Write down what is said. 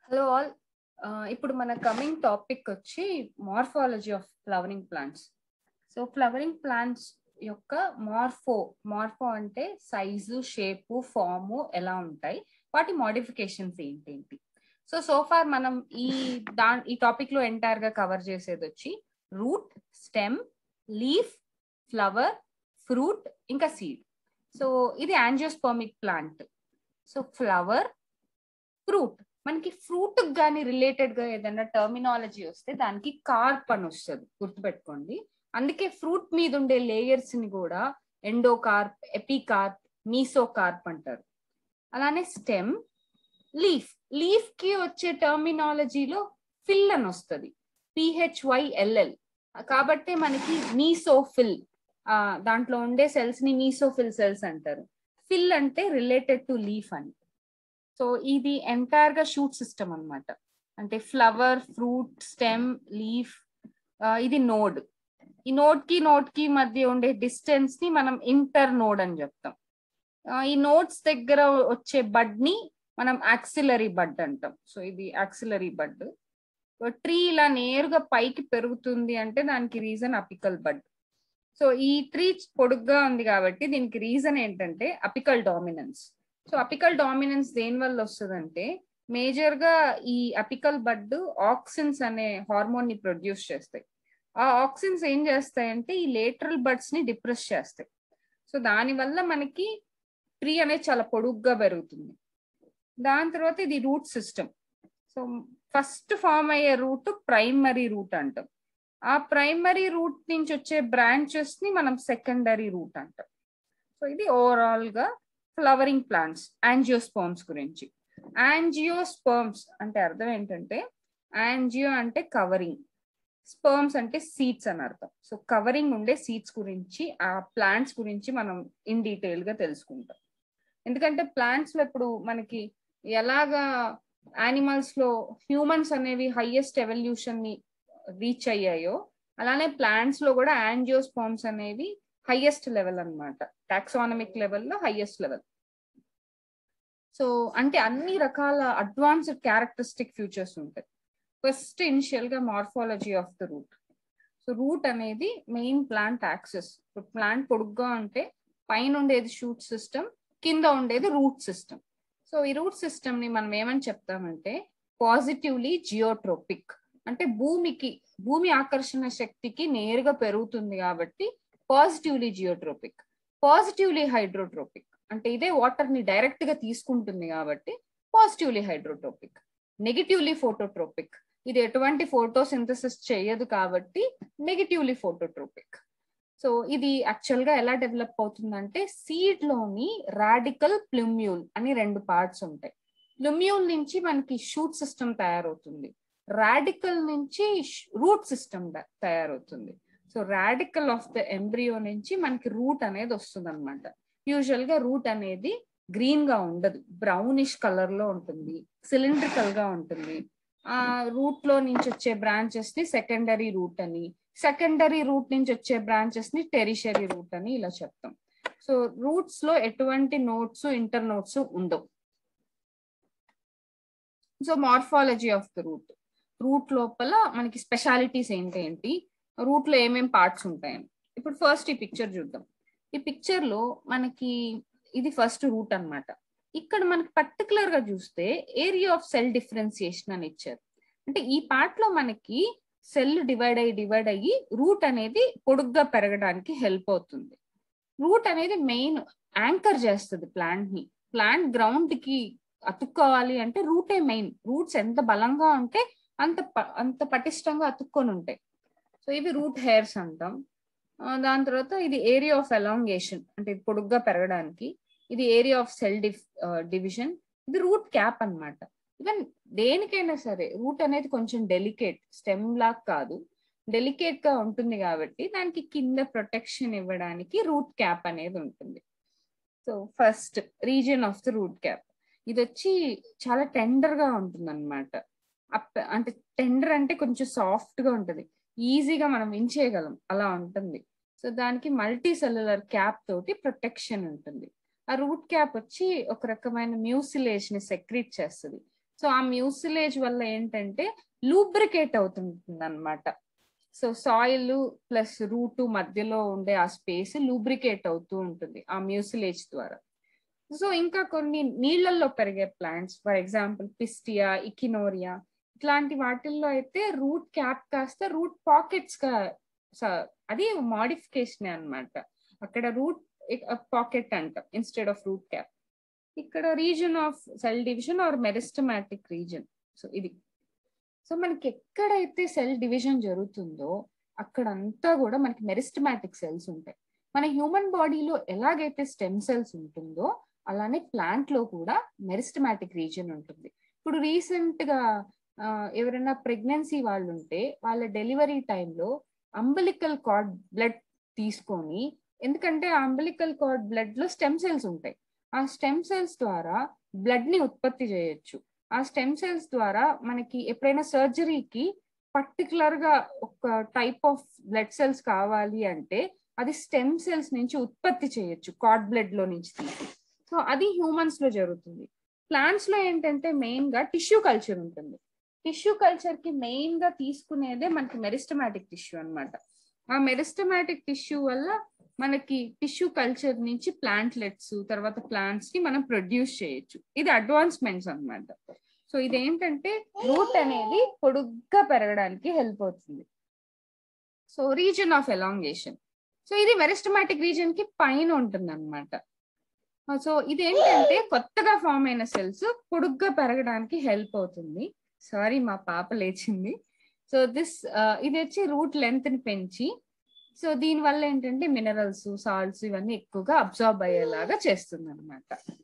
hello all ఇప్పుడు మన coming topic వచ్చి morphology of flowering plants so flowering plants యొక్క మార్ఫో మార్ఫో అంటే సైజు షేపు ఫాము ఎలా ఉంటాయి వాటి మోడిఫికేషన్స్ ఏంటేంటి సో సోఫార్ మనం ఈ దా ఈ టాపిక్ లో ఎంటైర్ గా కవర్ చేసేది వచ్చి root stem leaf flower fruit ఇంకా సీడ్ సో ఇది angiospermic plant so flower fruit మనకి ఫ్రూట్ కానీ రిలేటెడ్ గా ఏదైనా టర్మినాలజీ వస్తే దానికి కార్ప్ అని వస్తుంది గుర్తుపెట్టుకోండి అందుకే ఫ్రూట్ మీద ఉండే లేయర్స్ ని కూడా ఎండోకార్ప్ ఎపికార్ప్ మీసోకార్ప్ అంటారు అలానే స్టెమ్ లీఫ్ లీఫ్ కి వచ్చే టర్మినాలజీలో ఫిల్ అని వస్తుంది పిహెచ్వైఎల్ఎల్ కాబట్టి మనకి మీసోఫిల్ ఆ దాంట్లో ఉండే సెల్స్ ని మీసోఫిల్ సెల్స్ అంటారు ఫిల్ అంటే రిలేటెడ్ టు లీఫ్ అని సో ఇది ఎంటైర్ గా షూట్ సిస్టమ్ అనమాట అంటే ఫ్లవర్ ఫ్రూట్ స్టెమ్ లీఫ్ ఇది నోడ్ ఈ నోడ్ కి నోడ్ కి మధ్య ఉండే డిస్టెన్స్ ని మనం ఇంటర్ నోడ్ అని చెప్తాం ఈ నోడ్స్ దగ్గర వచ్చే బడ్ ని మనం యాక్సిలరీ బడ్ అంటాం సో ఇది యాక్సిలరీ బడ్ ట్రీ ఇలా నేరుగా పైకి పెరుగుతుంది అంటే దానికి రీజన్ అపికల్ బడ్ సో ఈ ట్రీ పొడుగ్గా ఉంది కాబట్టి దీనికి రీజన్ ఏంటంటే apical dominance so apical dominance దేని వల్ల వస్తుందంటే మేజర్ గా ఈ అపికల్ బడ్ ఆక్సిన్స్ అనే హార్మోన్ ని ప్రొడ్యూస్ చేస్తాయి ఆ ఆక్సిన్స్ ఏం చేస్తాయంటే ఈ లేటరల్ బడ్స్ ని డిప్రెస్ చేస్తాయి సో దాని వల్ల మనకి ట్రీ అనేది చాలా పొడుగ్గా పెరుగుతుంది దాని తర్వాత ఇది root system so first form అయ్యే రూట్ ప్రైమరీ రూట్ అంటాం ఆ ప్రైమరీ రూట్ నుంచి వచ్చే బ్రాంచెస్ ని మనం సెకండరీ రూట్ అంటాం సో ఇది ఓవరాల్ గా ఫ్లవరింగ్ ప్లాంట్స్ యాంజియోస్పర్మ్స్ గురించి యాంజియోస్పర్మ్స్ అంటే అర్థం ఏంటంటే యాంజియో అంటే కవరింగ్ స్పర్మ్స్ అంటే సీడ్స్ అని అర్థం సో కవరింగ్ ఉండే సీడ్స్ గురించి ఆ ప్లాంట్స్ గురించి మనం ఇన్ డీటెయిల్ గా తెలుసుకుంటాం ఎందుకంటే ప్లాంట్స్ లో ఇప్పుడు మనకి ఎలాగా యానిమల్స్ లో హ్యూమన్స్ అనేవి హైయెస్ట్ ఎవల్యూషన్ ని రీచ్ అయ్యాయో అలానే ప్లాంట్స్ లో కూడా యాంజియోస్పర్మ్స్ అనేవి హైయెస్ట్ లెవెల్ అనమాట టాక్సానమిక్ లెవెల్లో హైయెస్ట్ లెవెల్ సో అంటే అన్ని రకాల అడ్వాన్స్డ్ క్యారెక్టరిస్టిక్ ఫ్యూచర్స్ ఉంటాయి ఫస్ట్ ఇనిషియల్ గా morphology of the root so root అనేది మెయిన్ ప్లాంట్ యాక్సెస్ ప్లాంట్ పొడుగ్గా ఉంటే పైన ఉండేది షూట్ సిస్టమ్ కింద ఉండేది రూట్ సిస్టమ్ సో ఈ రూట్ సిస్టమ్ ని మనం ఏమని చెప్తామంటే పాజిటివ్లీ జియోట్రోపిక్ అంటే భూమికి భూమి ఆకర్షణ శక్తికి నేరుగా పెరుగుతుంది కాబట్టి పాజిటివ్లీ జియోట్రోపిక్ పాజిటివ్లీ హైడ్రోట్రోపిక్ అంటే ఇదే వాటర్ ని డైరెక్ట్ గా తీసుకుంటుంది కాబట్టి పాజిటివ్లీ హైడ్రోట్రోపిక్ నెగిటివ్లీ ఫోటోట్రోపిక్ ఇది ఎటువంటి ఫోటోసింథసిస్ చేయదు కాబట్టి నెగిటివ్లీ ఫోటోట్రోపిక్ సో ఇది యాక్చువల్ గా ఎలా డెవలప్ అవుతుందంటే సీడ్ లోని రాడికల్ ప్లుమ్యూల్ అని రెండు పార్ట్స్ ఉంటాయి ప్లుమ్యూల్ నుంచి మనకి షూట్ సిస్టమ్ తయారవుతుంది రాడికల్ నుంచి రూట్ సిస్టమ్ తయారవుతుంది so radicle of the embryo నుంచి మనకి రూట్ అనేది వస్తుంది అనమాట యూజువల్ గా రూట్ అనేది గ్రీన్ గా ఉండదు బ్రౌనిష్ కలర్ లో ఉంటుంది సిలిండ్రికల్ గా ఉంటుంది ఆ రూట్ లో నుంచి వచ్చే బ్రాంచెస్ ని సెకండరీ రూట్ అని సెకండరీ రూట్ నుంచి వచ్చే బ్రాంచెస్ ని టెరిషరీ రూట్ అని ఇలా చెప్తాం సో రూట్స్ లో ఎటువంటి నోట్స్ ఇంటర్ నోట్స్ ఉండవు so morphology of the root root లోపల మనకి స్పెషాలిటీస్ ఏంటి రూట్ లో ఏమేం పార్ట్స్ ఉంటాయని ఇప్పుడు ఫస్ట్ ఈ పిక్చర్ చూద్దాం ఈ పిక్చర్ లో మనకి ఇది ఫస్ట్ రూట్ అనమాట ఇక్కడ మనకి పర్టికులర్ గా చూస్తే ఏరియా ఆఫ్ సెల్ డిఫరెన్సియేషన్ అని ఇచ్చారు అంటే ఈ పార్ట్ లో మనకి సెల్ డివైడ్ అయ్యి డివైడ్ అయ్యి రూట్ అనేది పొడుగ్గా పెరగడానికి హెల్ప్ అవుతుంది రూట్ అనేది మెయిన్ యాంకర్ చేస్తుంది ప్లాంట్ ని ప్లాంట్ గ్రౌండ్ కి అతుక్కోవాలి అంటే రూటే మెయిన్ రూట్స్ ఎంత బలంగా ఉంటే అంత అంత పటిష్టంగా అతుక్కొని ఉంటాయి సో ఇవి రూట్ హెయిర్స్ అంటాం దాని తర్వాత ఇది ఏరియా ఆఫ్ ఎలాంగేషన్ అంటే ఇది పొడుగ్గా పెరగడానికి ఇది ఏరియా ఆఫ్ సెల్ డివిజన్ ఇది రూట్ క్యాప్ అనమాట ఈవెన్ దేనికైనా సరే రూట్ అనేది కొంచెం డెలికేట్ స్టెమ్ లాగా కాదు డెలికేట్ గా ఉంటుంది కాబట్టి దానికి కింద ప్రొటెక్షన్ ఇవ్వడానికి రూట్ క్యాప్ అనేది ఉంటుంది so first region of the root cap ఇది వచ్చి చాలా టెండర్ గా ఉంటుంది అనమాట అంటే టెండర్ అంటే కొంచెం సాఫ్ట్ గా ఉంటుంది ఈజీగా మనం వించేయగలం అలా ఉంటుంది సో దానికి మల్టీ సెల్యులర్ క్యాప్ తోటి ప్రొటెక్షన్ ఉంటుంది ఆ రూట్ క్యాప్ వచ్చి ఒక రకమైన మ్యూసిలేజ్ ని సెక్రీట్ చేస్తుంది సో ఆ మ్యూసిలేజ్ వల్ల ఏంటంటే లూబ్రికేట్ అవుతుంటుంది అనమాట సో సాయిల్ ప్లస్ రూట్ మధ్యలో ఉండే ఆ స్పేస్ లూబ్రికేట్ అవుతూ ఉంటుంది ఆ మ్యూసిలేజ్ ద్వారా సో ఇంకా కొన్ని నీళ్ళల్లో పెరిగే ప్లాంట్స్ ఫర్ ఎగ్జాంపుల్ పిస్టియా ఇకినోరియా ఇట్లాంటి వాటిల్లో అయితే రూట్ క్యాప్ కాస్త రూట్ పాకెట్స్ గా అది మాడిఫికేషన్ అన్నమాట అక్కడ రూట్ పాకెట్ అంటాం ఇన్స్టెడ్ ఆఫ్ రూట్ క్యాప్ ఇక్కడ reason of cell division or meristematic region so ఇది సో మనకి ఎక్కడైతే సెల్ డివిజన్ జరుగుతుందో అక్కడంతా కూడా మనకి మెరిస్టమాటిక్ సెల్స్ ఉంటాయి మన హ్యూమన్ బాడీలో ఎలాగైతే స్టెమ్ సెల్స్ ఉంటుందో అలానే ప్లాంట్ లో కూడా మెరిస్టమాటిక్ రీజన్ ఉంటుంది ఇప్పుడు రీసెంట్ గా ఎవరైనా ప్రెగ్నెన్సీ వాళ్ళు ఉంటే వాళ్ళ డెలివరీ టైంలో అంబలికల్ కార్డ్ బ్లడ్ తీసుకొని ఎందుకంటే ఆ అంబలికల్ కార్డ్ బ్లడ్ లో స్టెమ్ సెల్స్ ఉంటాయి ఆ స్టెమ్ సెల్స్ ద్వారా బ్లడ్ ని ఉత్పత్తి చేయొచ్చు ఆ స్టెమ్ సెల్స్ ద్వారా మనకి ఎప్పుడైనా సర్జరీకి పర్టికులర్ గా ఒక టైప్ ఆఫ్ బ్లడ్ సెల్స్ కావాలి అంటే అది స్టెమ్ సెల్స్ నుంచి ఉత్పత్తి చేయొచ్చు కార్డ్ బ్లడ్ లో నుంచి తీసి సో అది హ్యూమన్స్ లో జరుగుతుంది ప్లాంట్స్ లో ఏంటంటే మెయిన్ గా టిష్యూ కల్చర్ ఉంటుంది టిష్యూ కల్చర్ కి మెయిన్ గా తీసుకునేదే మనకి మెరిస్టమాటిక్ టిష్యూ అనమాట ఆ మెరిస్టమాటిక్ టిష్యూ వల్ల మనకి టిష్యూ కల్చర్ నుంచి ప్లాంట్లెట్స్ తర్వాత ప్లాంట్స్ ని మనం ప్రొడ్యూస్ చేయొచ్చు ఇది అడ్వాన్స్మెంట్స్ అనమాట సో ఇదేంటంటే రూట్ అనేది పొడుగ్గా పెరగడానికి హెల్ప్ అవుతుంది so region of elongation so ఇది మెరిస్టమాటిక్ రీజన్ కి పైన ఉంటుంది అనమాట సో ఇదేంటంటే కొత్తగా ఫామ్ అయిన సెల్స్ పొడుగ్గా పెరగడానికి హెల్ప్ అవుతుంది సారీ మా పాప లేచింది సో దిస్ ఇది వచ్చి రూట్ లెంత్ ని పెంచి సో దీని వల్ల ఏంటంటే మినరల్స్ సాల్ట్స్ ఇవన్నీ ఎక్కువగా అబ్జార్బ్ అయ్యేలాగా చేస్తుంది అనమాట